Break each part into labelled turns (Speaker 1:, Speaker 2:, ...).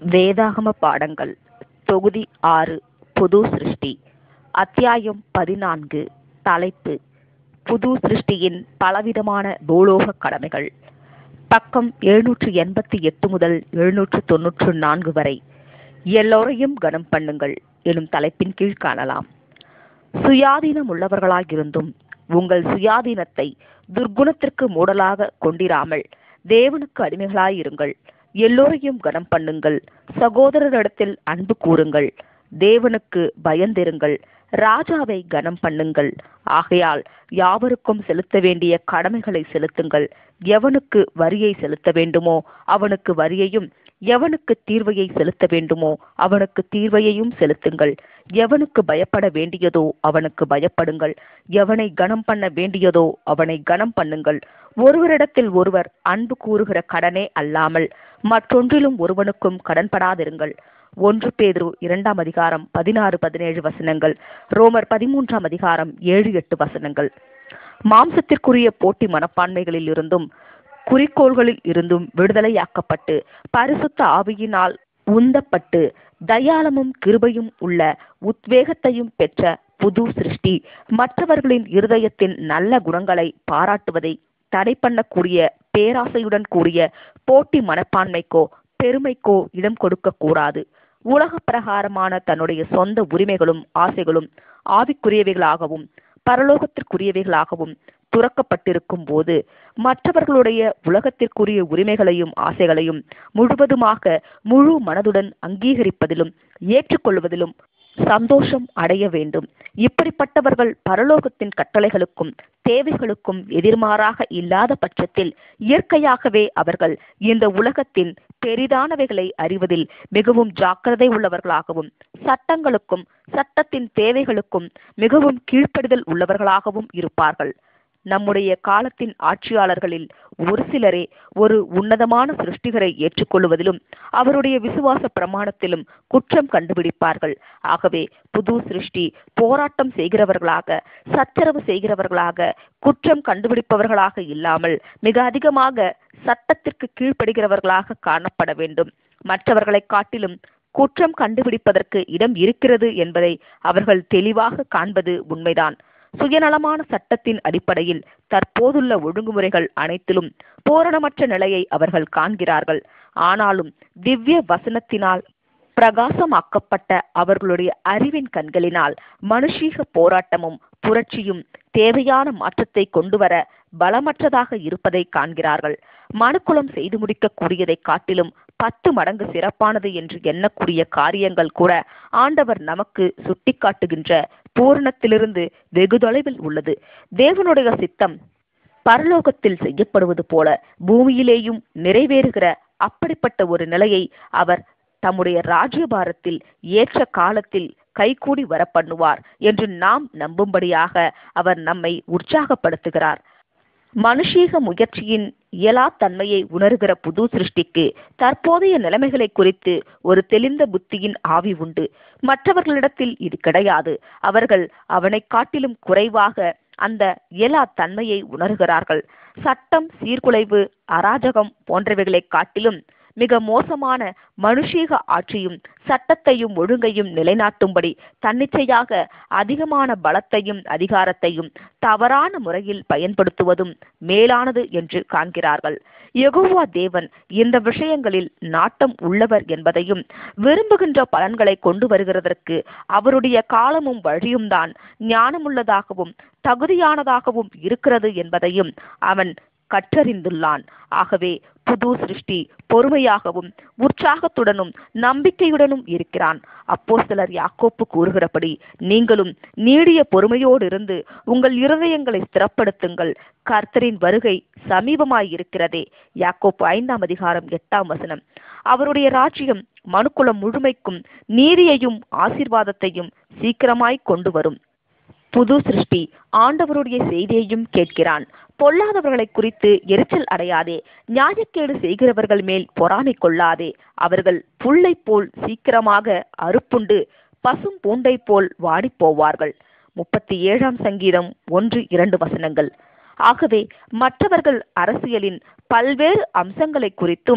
Speaker 1: வேதாகம பாடங்கள் தொகுதி ஆறு புது சிருஷ்டி அத்தியாயம் பதினான்கு தலைப்பு புது சிருஷ்டியின் பலவிதமான பூலோக கடமைகள் பக்கம் எழுநூற்று எண்பத்தி எட்டு முதல் எழுநூற்று தொன்னூற்று நான்கு வரை எல்லோரையும் கனம் பண்ணுங்கள் எனும் தலைப்பின் கீழ் காணலாம் சுயாதீனம் உள்ளவர்களாயிருந்தும் உங்கள் சுயாதீனத்தை துர்குணத்திற்கு மூடலாக கொண்டிராமல் தேவனுக்கு அடிமைகளாயிருங்கள் எல்லோரையும் கனம் பண்ணுங்கள் சகோதரரிடத்தில் அன்பு கூறுங்கள் தேவனுக்கு பயந்திருங்கள் ராஜாவை கனம் பண்ணுங்கள் ஆகையால் யாவருக்கும் செலுத்த வேண்டிய கடமைகளை செலுத்துங்கள் எவனுக்கு வரியை செலுத்த வேண்டுமோ அவனுக்கு வரியையும் எவனுக்கு தீர்வையை செலுத்த வேண்டுமோ அவனுக்கு தீர்வையையும் செலுத்துங்கள் எவனுக்கு பயப்பட வேண்டியதோ அவனுக்கு பயப்படுங்கள் எவனை கனம் பண்ண வேண்டியதோ அவனை கனம் பண்ணுங்கள் ஒருவரிடத்தில் ஒருவர் அன்பு கூறுகிற கடனே அல்லாமல் மற்றொன்றிலும் ஒருவனுக்கும் கடன்படாதிருங்கள் ஒன்று பேதுரு இரண்டாம் அதிகாரம் பதினாறு பதினேழு வசனங்கள் ரோமர் பதிமூன்றாம் அதிகாரம் ஏழு எட்டு வசனங்கள் மாம்சத்திற்குரிய போட்டி மனப்பான்மைகளில் இருந்தும் குறிக்கோள்களில் இருந்தும் விடுதலையாக்கப்பட்டு பரிசுத்த ஆவியினால் உந்தப்பட்டு தயாளமும் கிருபையும் உள்ள உத்வேகத்தையும் பெற்ற புது சிருஷ்டி மற்றவர்களின் இருதயத்தின் நல்ல குணங்களை பாராட்டுவதை தடை பண்ணக்கூடிய பேராசையுடன் கூடிய போட்டி மனப்பான்மைக்கோ பெருமைக்கோ இடம் கொடுக்க கூடாது உலக பிரகாரமான தன்னுடைய சொந்த உரிமைகளும் ஆசைகளும் ஆவிக்குரியவைகளாகவும் பரலோகத்திற்குரியவைகளாகவும் துறக்கப்பட்டிருக்கும் போது மற்றவர்களுடைய உலகத்திற்குரிய உரிமைகளையும் ஆசைகளையும் முழுவதுமாக முழு மனதுடன் அங்கீகரிப்பதிலும் ஏற்றுக்கொள்வதிலும் சந்தோஷம் அடைய வேண்டும் இப்படிப்பட்டவர்கள் பரலோகத்தின் கட்டளைகளுக்கும் தேவைகளுக்கும் எதிர்மாறாக இல்லாத பட்சத்தில் இயற்கையாகவே அவர்கள் இந்த உலகத்தின் பெரிதானவைகளை அறிவதில் மிகவும் ஜாக்கிரதை உள்ளவர்களாகவும் சட்டங்களுக்கும் சட்டத்தின் தேவைகளுக்கும் மிகவும் கீழ்ப்படிதல் உள்ளவர்களாகவும் இருப்பார்கள் நம்முடைய காலத்தின் ஆட்சியாளர்களில் ஒரு சிலரே ஒரு உன்னதமான சிருஷ்டிகரை ஏற்றுக்கொள்வதிலும் அவருடைய விசுவாச பிரமாணத்திலும் குற்றம் கண்டுபிடிப்பார்கள் ஆகவே புது சிருஷ்டி போராட்டம் செய்கிறவர்களாக சச்சரவு செய்கிறவர்களாக குற்றம் கண்டுபிடிப்பவர்களாக இல்லாமல் மிக அதிகமாக சட்டத்திற்கு கீழ்ப்படுகிறவர்களாக காணப்பட வேண்டும் மற்றவர்களை காட்டிலும் குற்றம் கண்டுபிடிப்பதற்கு இடம் இருக்கிறது என்பதை அவர்கள் தெளிவாக காண்பது உண்மைதான் சுயநலமான சட்டத்தின் அடிப்படையில் தற்போதுள்ள ஒழுங்குமுறைகள் அனைத்திலும் பூரணமற்ற நிலையை அவர்கள் காண்கிறார்கள் ஆனாலும் திவ்ய வசனத்தினால் பிரகாசமாக்கப்பட்ட அவர்களுடைய அறிவின் கண்களினால் மனுஷீக போராட்டமும் புரட்சியும் தேவையான மாற்றத்தை கொண்டு வர பலமற்றதாக இருப்பதை காண்கிறார்கள் மனுக்குலம் செய்து முடிக்கக்கூடியதை காட்டிலும் பத்து மடங்கு சிறப்பானது என்று எண்ணக்கூடிய காரியங்கள் கூட ஆண்டவர் நமக்கு சுட்டிக்காட்டுகின்ற பூரணத்திலிருந்து வெகு தொலைவில் உள்ளது தேவனுடைய சித்தம் பரலோகத்தில் செய்யப்படுவது போல பூமியிலேயும் நிறைவேறுகிற அப்படிப்பட்ட ஒரு நிலையை அவர் தம்முடைய ராஜ்யபாரத்தில் ஏற்ற காலத்தில் கைகூடி வர பண்ணுவார் என்று நாம் நம்பும்படியாக அவர் நம்மை உற்சாகப்படுத்துகிறார் மனுஷீக முயற்சியின் இயலா தன்மையை உணர்கிற புது சிருஷ்டிக்கு தற்போதைய நிலைமைகளை குறித்து ஒரு தெளிந்த புத்தியின் ஆவி உண்டு மற்றவர்களிடத்தில் இது கிடையாது அவர்கள் அவனை காட்டிலும் குறைவாக அந்த இயலா தன்மையை உணர்கிறார்கள் சட்டம் சீர்குலைவு அராஜகம் போன்றவைகளை காட்டிலும் மிக மோசமான மனுஷீக ஆட்சியும் சட்டத்தையும் ஒழுங்கையும் நிலைநாட்டும்படி தன்னிச்சையாக அதிகமான பலத்தையும் அதிகாரத்தையும் தவறான முறையில் பயன்படுத்துவதும் மேலானது என்று காண்கிறார்கள் யெகோவா தேவன் இந்த விஷயங்களில் நாட்டம் உள்ளவர் என்பதையும் விரும்புகின்ற பலன்களை கொண்டு வருகிறதற்கு அவருடைய காலமும் வழியும் தான் ஞானமுள்ளதாகவும் தகுதியானதாகவும் இருக்கிறது என்பதையும் அவன் கற்றறிந்துள்ளான் ஆகவே புது சிருஷ்டி பொறுமையாகவும் உற்சாகத்துடனும் நம்பிக்கையுடனும் இருக்கிறான் அப்போ சிலர் யாக்கோப்பு கூறுகிறபடி நீங்களும் நீடிய பொறுமையோடு இருந்து உங்கள் இருதயங்களை ஸ்திரப்படுத்துங்கள் கர்த்தரின் வருகை சமீபமாயிருக்கிறதே யாக்கோப்பு ஐந்தாம் அதிகாரம் எட்டாம் வசனம் அவருடைய ராஜ்யம் மனுக்குலம் முழுமைக்கும் நீதியையும் ஆசீர்வாதத்தையும் சீக்கிரமாய் கொண்டு வரும் புது சிருஷ்டி ஆண்டவருடைய செய்தியையும் கேட்கிறான் பொல்லாதவர்களை குறித்து எரிச்சல் அடையாதே நியாயக்கேடு செய்கிறவர்கள் மேல் பொறாமை கொள்ளாதே அவர்கள் புல்லை போல் சீக்கிரமாக அறுப்புண்டு பசும் பூண்டை போல் வாடிப் போவார்கள் முப்பத்தி ஏழாம் சங்கீதம் ஒன்று இரண்டு வசனங்கள் ஆகவே மற்றவர்கள் அரசியலின் பல்வேறு அம்சங்களை குறித்தும்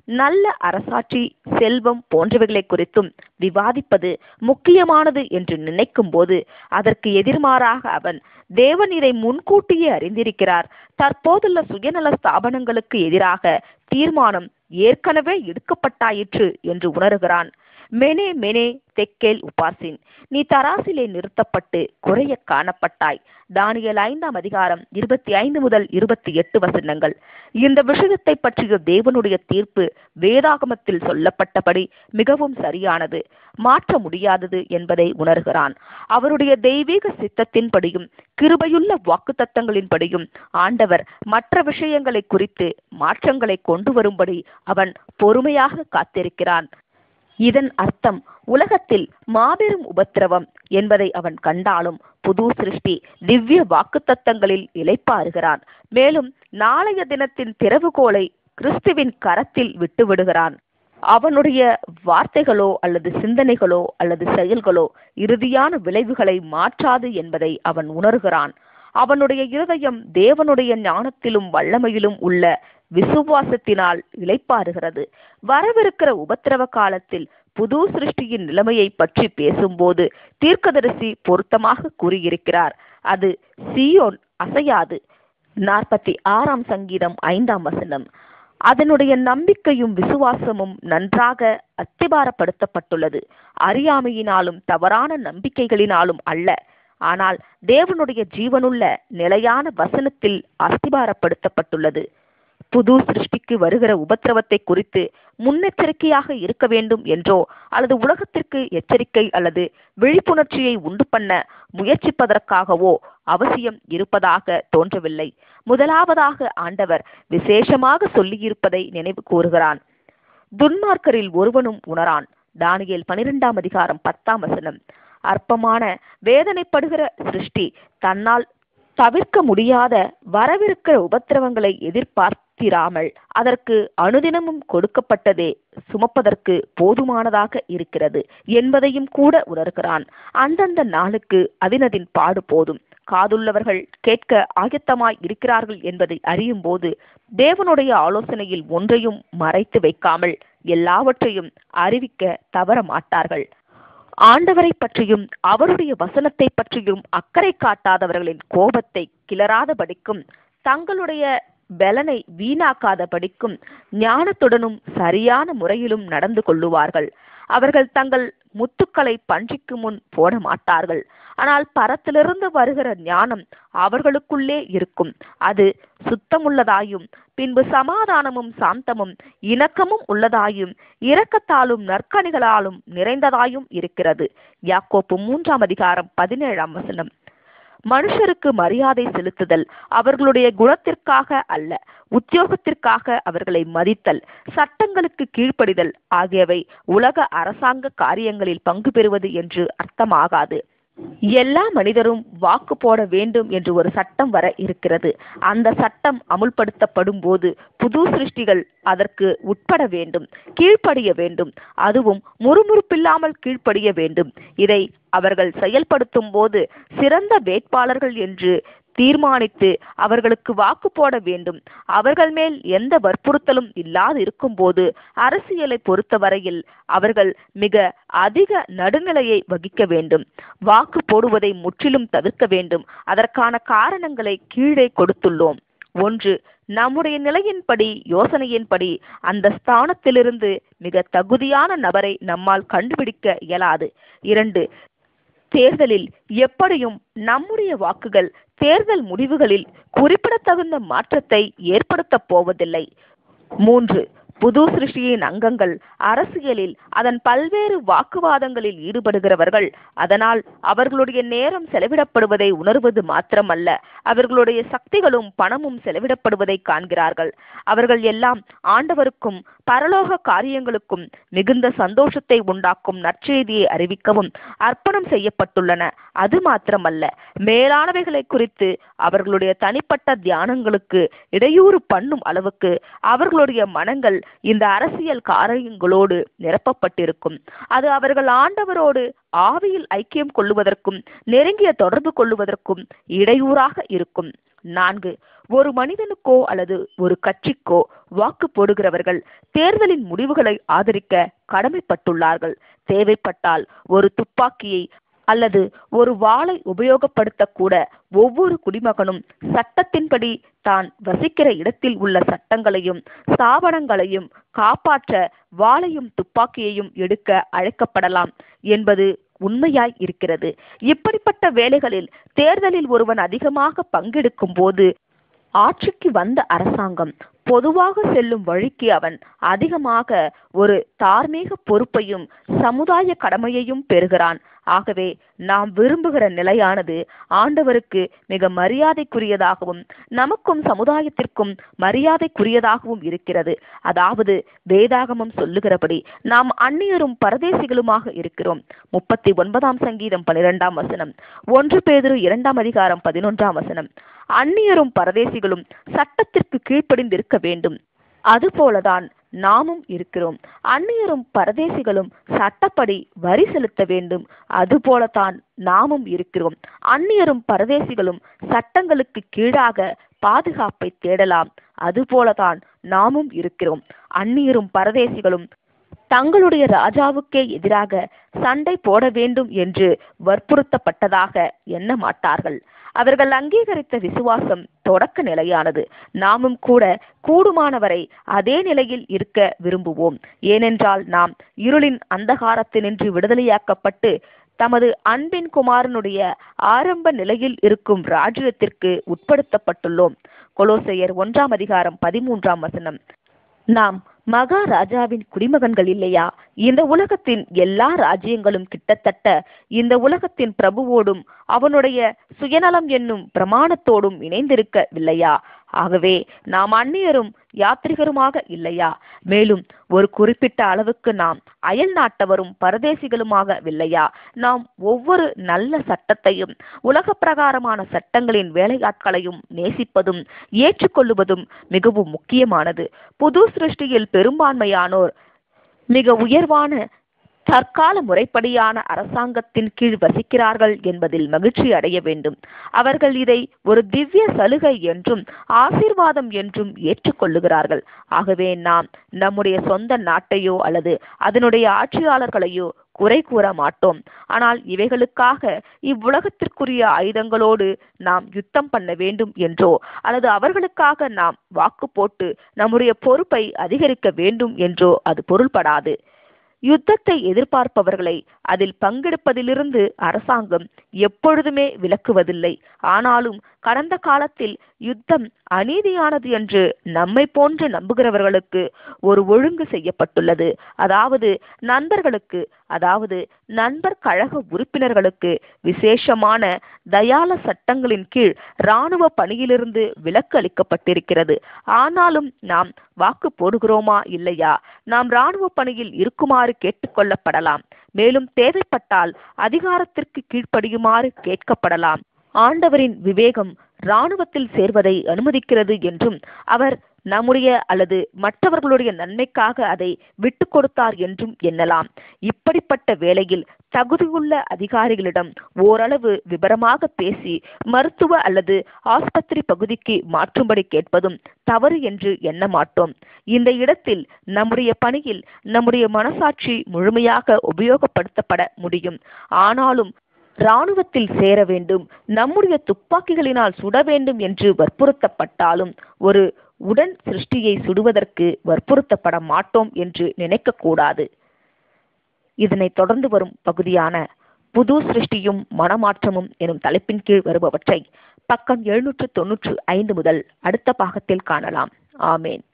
Speaker 1: நல்ல அரசாட்சி செல்வம் போன்றவைகளை குறித்தும் விவாதிப்பது முக்கியமானது என்று நினைக்கும் போது அதற்கு எதிர்மாறாக அவன் தேவன் இதை முன்கூட்டியே அறிந்திருக்கிறார் தற்போதுள்ள சுயநல ஸ்தாபனங்களுக்கு எதிராக தீர்மானம் ஏற்கனவே எடுக்கப்பட்டாயிற்று என்று உணர்கிறான் மெனே மெனே தெக்கேல் உபாசின் நீ தராசிலே நிறுத்தப்பட்டு குறைய காணப்பட்டாய் தானியல் ஐந்தாம் அதிகாரம் இருபத்தி ஐந்து முதல் இருபத்தி எட்டு வசனங்கள் இந்த விஷயத்தை பற்றிய தேவனுடைய தீர்ப்பு வேதாகமத்தில் சொல்லப்பட்டபடி மிகவும் சரியானது மாற்ற முடியாதது என்பதை உணர்கிறான் அவருடைய தெய்வீக சித்தத்தின்படியும் கிருபையுள்ள வாக்குத்தத்தங்களின்படியும் ஆண்டவர் மற்ற விஷயங்களை குறித்து மாற்றங்களை கொண்டு வரும்படி அவன் பொறுமையாக காத்திருக்கிறான் இதன் அர்த்தம் உலகத்தில் மாபெரும் உபத்திரவம் என்பதை அவன் கண்டாலும் புது சிருஷ்டி திவ்ய வாக்குத்தத்தங்களில் இளைப்பாறுகிறான் மேலும் நாளைய தினத்தின் திறவுகோலை கிறிஸ்துவின் கரத்தில் விட்டு விடுகிறான் அவனுடைய வார்த்தைகளோ அல்லது சிந்தனைகளோ அல்லது செயல்களோ இறுதியான விளைவுகளை மாற்றாது என்பதை அவன் உணர்கிறான் அவனுடைய இருதயம் தேவனுடைய ஞானத்திலும் வல்லமையிலும் உள்ள விசுவாசத்தினால் இளைப்பாறுகிறது வரவிருக்கிற உபத்திரவ காலத்தில் புது சிருஷ்டியின் நிலைமையை பற்றி பேசும்போது தீர்க்கதரிசி பொருத்தமாக கூறியிருக்கிறார் அது சியோன் அசையாது நாற்பத்தி ஆறாம் சங்கீதம் ஐந்தாம் வசனம் அதனுடைய நம்பிக்கையும் விசுவாசமும் நன்றாக அத்திபாரப்படுத்தப்பட்டுள்ளது அறியாமையினாலும் தவறான நம்பிக்கைகளினாலும் அல்ல ஆனால் தேவனுடைய ஜீவனுள்ள நிலையான வசனத்தில் அஸ்திபாரப்படுத்தப்பட்டுள்ளது புது சிருஷ்டிக்கு வருகிற உபத்திரவத்தை குறித்து முன்னெச்சரிக்கையாக இருக்க வேண்டும் என்றோ அல்லது உலகத்திற்கு எச்சரிக்கை அல்லது விழிப்புணர்ச்சியை உண்டு பண்ண முயற்சிப்பதற்காகவோ அவசியம் இருப்பதாக தோன்றவில்லை முதலாவதாக ஆண்டவர் விசேஷமாக சொல்லியிருப்பதை நினைவு கூறுகிறான் துன்மார்க்கரில் ஒருவனும் உணரான் தானியல் பனிரெண்டாம் அதிகாரம் பத்தாம் வசனம் அற்பமான வேதனைப்படுகிற சிருஷ்டி தன்னால் தவிர்க்க முடியாத வரவிருக்கிற உபத்திரவங்களை எதிர்பார்த்திராமல் அதற்கு அனுதினமும் கொடுக்கப்பட்டதே சுமப்பதற்கு போதுமானதாக இருக்கிறது என்பதையும் கூட உணர்கிறான் அந்தந்த நாளுக்கு அதினதின் பாடு போதும் காதுள்ளவர்கள் கேட்க ஆயத்தமாய் இருக்கிறார்கள் என்பதை அறியும் போது தேவனுடைய ஆலோசனையில் ஒன்றையும் மறைத்து வைக்காமல் எல்லாவற்றையும் அறிவிக்க தவற மாட்டார்கள் ஆண்டவரை பற்றியும் அவருடைய வசனத்தை பற்றியும் அக்கறை காட்டாதவர்களின் கோபத்தை கிளறாதபடிக்கும் தங்களுடைய பலனை வீணாக்காதபடிக்கும் ஞானத்துடனும் சரியான முறையிலும் நடந்து கொள்ளுவார்கள் அவர்கள் தங்கள் முத்துக்களை பன்றிக்கு முன் போட மாட்டார்கள் ஆனால் பரத்திலிருந்து வருகிற ஞானம் அவர்களுக்குள்ளே இருக்கும் அது சுத்தமுள்ளதாயும் பின்பு சமாதானமும் சாந்தமும் இணக்கமும் உள்ளதாயும் இரக்கத்தாலும் நற்கணிகளாலும் நிறைந்ததாயும் இருக்கிறது யாக்கோப்பு மூன்றாம் அதிகாரம் பதினேழாம் வசனம் மனுஷருக்கு மரியாதை செலுத்துதல் அவர்களுடைய குணத்திற்காக அல்ல உத்தியோகத்திற்காக அவர்களை மதித்தல் சட்டங்களுக்கு கீழ்ப்படிதல் ஆகியவை உலக அரசாங்க காரியங்களில் பங்கு பெறுவது என்று அர்த்தமாகாது எல்லா மனிதரும் வாக்கு போட வேண்டும் என்று ஒரு சட்டம் வர இருக்கிறது அந்த சட்டம் அமுல்படுத்தப்படும் போது புது சிருஷ்டிகள் அதற்கு உட்பட வேண்டும் கீழ்ப்படிய வேண்டும் அதுவும் முறுமுறுப்பில்லாமல் கீழ்ப்படிய வேண்டும் இதை அவர்கள் செயல்படுத்தும் போது சிறந்த வேட்பாளர்கள் என்று தீர்மானித்து அவர்களுக்கு வாக்கு போட வேண்டும் அவர்கள் மேல் எந்த வற்புறுத்தலும் இல்லாது இருக்கும்போது அரசியலை பொறுத்தவரையில் அவர்கள் மிக அதிக நடுநிலையை வகிக்க வேண்டும் வாக்கு போடுவதை முற்றிலும் தவிர்க்க வேண்டும் அதற்கான காரணங்களை கீழே கொடுத்துள்ளோம் ஒன்று நம்முடைய நிலையின்படி யோசனையின்படி அந்த ஸ்தானத்திலிருந்து மிக தகுதியான நபரை நம்மால் கண்டுபிடிக்க இயலாது இரண்டு தேர்தலில் எப்படியும் நம்முடைய வாக்குகள் தேர்தல் முடிவுகளில் குறிப்பிடத்தகுந்த மாற்றத்தை ஏற்படுத்தப் போவதில்லை மூன்று புது சிருஷ்டியின் அங்கங்கள் அரசியலில் அதன் பல்வேறு வாக்குவாதங்களில் ஈடுபடுகிறவர்கள் அதனால் அவர்களுடைய நேரம் செலவிடப்படுவதை உணர்வது மாத்திரமல்ல அவர்களுடைய சக்திகளும் பணமும் செலவிடப்படுவதை காண்கிறார்கள் அவர்கள் எல்லாம் ஆண்டவருக்கும் பரலோக காரியங்களுக்கும் மிகுந்த சந்தோஷத்தை உண்டாக்கும் நற்செய்தியை அறிவிக்கவும் அர்ப்பணம் செய்யப்பட்டுள்ளன அது மாத்திரமல்ல மேலானவைகளை குறித்து அவர்களுடைய தனிப்பட்ட தியானங்களுக்கு இடையூறு பண்ணும் அளவுக்கு அவர்களுடைய மனங்கள் இந்த அரசியல் காரியங்களோடு நிரப்பப்பட்டிருக்கும் அது அவர்கள் ஆண்டவரோடு ஆவியில் ஐக்கியம் கொள்ளுவதற்கும் நெருங்கிய தொடர்பு கொள்ளுவதற்கும் இடையூறாக இருக்கும் நான்கு ஒரு மனிதனுக்கோ அல்லது ஒரு கட்சிக்கோ வாக்கு போடுகிறவர்கள் தேர்தலின் முடிவுகளை ஆதரிக்க கடமைப்பட்டுள்ளார்கள் தேவைப்பட்டால் ஒரு துப்பாக்கியை அல்லது ஒரு வாளை உபயோகப்படுத்தக்கூட ஒவ்வொரு குடிமகனும் சட்டத்தின்படி தான் வசிக்கிற இடத்தில் உள்ள சட்டங்களையும் ஸ்தாபனங்களையும் காப்பாற்ற வாளையும் துப்பாக்கியையும் எடுக்க அழைக்கப்படலாம் என்பது உண்மையாய் இருக்கிறது இப்படிப்பட்ட வேலைகளில் தேர்தலில் ஒருவன் அதிகமாக பங்கெடுக்கும் போது ஆட்சிக்கு வந்த அரசாங்கம் பொதுவாக செல்லும் வழிக்கு அவன் அதிகமாக ஒரு தார்மீக பொறுப்பையும் சமுதாய கடமையையும் பெறுகிறான் ஆகவே நாம் விரும்புகிற நிலையானது ஆண்டவருக்கு மிக மரியாதைக்குரியதாகவும் நமக்கும் சமுதாயத்திற்கும் மரியாதைக்குரியதாகவும் இருக்கிறது அதாவது வேதாகமம் சொல்லுகிறபடி நாம் அந்நியரும் பரதேசிகளுமாக இருக்கிறோம் முப்பத்தி ஒன்பதாம் சங்கீதம் பனிரெண்டாம் வசனம் ஒன்று பேதுரு இரண்டாம் அதிகாரம் பதினொன்றாம் வசனம் அந்நியரும் பரதேசிகளும் சட்டத்திற்கு கீழ்ப்படிந்திருக்க வேண்டும் அதுபோலதான் நாமும் இருக்கிறோம் அந்நியரும் பரதேசிகளும் சட்டப்படி வரி செலுத்த வேண்டும் அதுபோலத்தான் நாமும் இருக்கிறோம் அந்நியரும் பரதேசிகளும் சட்டங்களுக்கு கீழாக பாதுகாப்பை தேடலாம் அதுபோலதான் நாமும் இருக்கிறோம் அந்நியரும் பரதேசிகளும் தங்களுடைய ராஜாவுக்கே எதிராக சண்டை போட வேண்டும் என்று வற்புறுத்தப்பட்டதாக எண்ண மாட்டார்கள் அவர்கள் அங்கீகரித்த விசுவாசம் தொடக்க நிலையானது நாமும் கூட கூடுமானவரை அதே நிலையில் இருக்க விரும்புவோம் ஏனென்றால் நாம் இருளின் அந்தகாரத்தினின்று விடுதலையாக்கப்பட்டு தமது அன்பின் குமாரனுடைய ஆரம்ப நிலையில் இருக்கும் ராஜ்யத்திற்கு உட்படுத்தப்பட்டுள்ளோம் கொலோசையர் ஒன்றாம் அதிகாரம் பதிமூன்றாம் வசனம் நாம் மகாராஜாவின் குடிமகன்கள் இல்லையா இந்த உலகத்தின் எல்லா ராஜ்யங்களும் கிட்டத்தட்ட இந்த உலகத்தின் பிரபுவோடும் அவனுடைய சுயநலம் என்னும் பிரமாணத்தோடும் இணைந்திருக்கவில்லையா ஆகவே நாம் அந்நியரும் யாத்ரிகருமாக இல்லையா மேலும் ஒரு குறிப்பிட்ட அளவுக்கு நாம் அயல் நாட்டவரும் பரதேசிகளுமாக இல்லையா நாம் ஒவ்வொரு நல்ல சட்டத்தையும் உலக பிரகாரமான சட்டங்களின் வேலையாட்களையும் நேசிப்பதும் ஏற்றுக்கொள்ளுவதும் மிகவும் முக்கியமானது புது சிருஷ்டியில் பெரும்பான்மையானோர் மிக உயர்வான தற்கால முறைப்படியான அரசாங்கத்தின் கீழ் வசிக்கிறார்கள் என்பதில் மகிழ்ச்சி அடைய வேண்டும் அவர்கள் இதை ஒரு திவ்ய சலுகை என்றும் ஆசீர்வாதம் என்றும் ஏற்றுக்கொள்ளுகிறார்கள் ஆகவே நாம் நம்முடைய சொந்த நாட்டையோ அல்லது அதனுடைய ஆட்சியாளர்களையோ குறை கூற மாட்டோம் ஆனால் இவைகளுக்காக இவ்வுலகத்திற்குரிய ஆயுதங்களோடு நாம் யுத்தம் பண்ண வேண்டும் என்றோ அல்லது அவர்களுக்காக நாம் வாக்கு போட்டு நம்முடைய பொறுப்பை அதிகரிக்க வேண்டும் என்றோ அது பொருள்படாது யுத்தத்தை எதிர்பார்ப்பவர்களை அதில் பங்கெடுப்பதிலிருந்து அரசாங்கம் எப்பொழுதுமே விலக்குவதில்லை ஆனாலும் கடந்த காலத்தில் யுத்தம் அநீதியானது என்று நம்மை போன்று நம்புகிறவர்களுக்கு ஒரு ஒழுங்கு செய்யப்பட்டுள்ளது அதாவது நண்பர்களுக்கு அதாவது நண்பர் கழக உறுப்பினர்களுக்கு விசேஷமான தயால சட்டங்களின் கீழ் இராணுவ பணியிலிருந்து விலக்கு அளிக்கப்பட்டிருக்கிறது ஆனாலும் நாம் வாக்கு போடுகிறோமா இல்லையா நாம் இராணுவ பணியில் இருக்குமாறு கேட்டுக்கொள்ளப்படலாம் மேலும் தேவைப்பட்டால் அதிகாரத்திற்கு கீழ்ப்படியுமாறு கேட்கப்படலாம் ஆண்டவரின் விவேகம் இராணுவத்தில் சேர்வதை அனுமதிக்கிறது என்றும் அவர் நம்முடைய அல்லது மற்றவர்களுடைய நன்மைக்காக அதை விட்டு கொடுத்தார் என்றும் எண்ணலாம் இப்படிப்பட்ட வேளையில் தகுதியுள்ள அதிகாரிகளிடம் ஓரளவு விபரமாக பேசி மருத்துவ அல்லது ஆஸ்பத்திரி பகுதிக்கு மாற்றும்படி கேட்பதும் தவறு என்று எண்ண மாட்டோம் இந்த இடத்தில் நம்முடைய பணியில் நம்முடைய மனசாட்சி முழுமையாக உபயோகப்படுத்தப்பட முடியும் ஆனாலும் இராணுவத்தில் சேர வேண்டும் நம்முடைய துப்பாக்கிகளினால் சுட வேண்டும் என்று வற்புறுத்தப்பட்டாலும் ஒரு உடன் சிருஷ்டியை சுடுவதற்கு வற்புறுத்தப்பட மாட்டோம் என்று நினைக்கக்கூடாது இதனைத் தொடர்ந்து வரும் பகுதியான புது சிருஷ்டியும் மனமாற்றமும் எனும் தலைப்பின் கீழ் வருபவற்றை பக்கம் எழுநூற்று தொன்னூற்று ஐந்து முதல் அடுத்த பாகத்தில் காணலாம் ஆமேன்